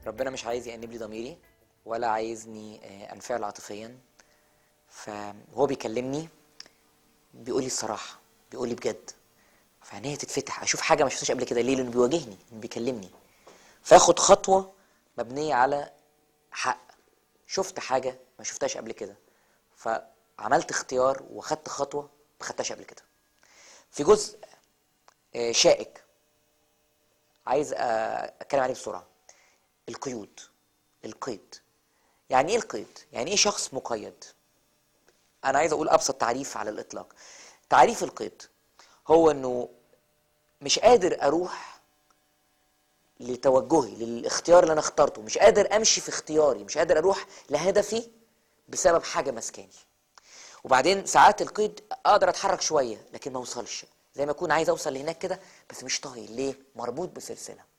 ربنا مش عايز يأنب لي ضميري ولا عايزني آه، انفعل عاطفيا فهو بيكلمني بيقول لي الصراحه بيقول لي بجد فعينيا تتفتح اشوف حاجه ما شفتهاش قبل كده ليه لانه بيواجهني بيكلمني فاخد خطوه مبنيه على حق شفت حاجه ما شفتهاش قبل كده فعملت اختيار واخدت خطوه ما خدتهاش قبل كده في جزء آه، شائك عايز آه، اتكلم عليه بسرعه القيود القيد يعني ايه القيد يعني ايه شخص مقيد انا عايز اقول ابسط تعريف على الاطلاق تعريف القيد هو انه مش قادر اروح لتوجهي للاختيار اللي انا اخترته مش قادر امشي في اختياري مش قادر اروح لهدفي بسبب حاجه ماسكاني وبعدين ساعات القيد اقدر اتحرك شويه لكن ما اوصلش زي ما اكون عايز اوصل لهناك كده بس مش طايل ليه مربوط بسلسله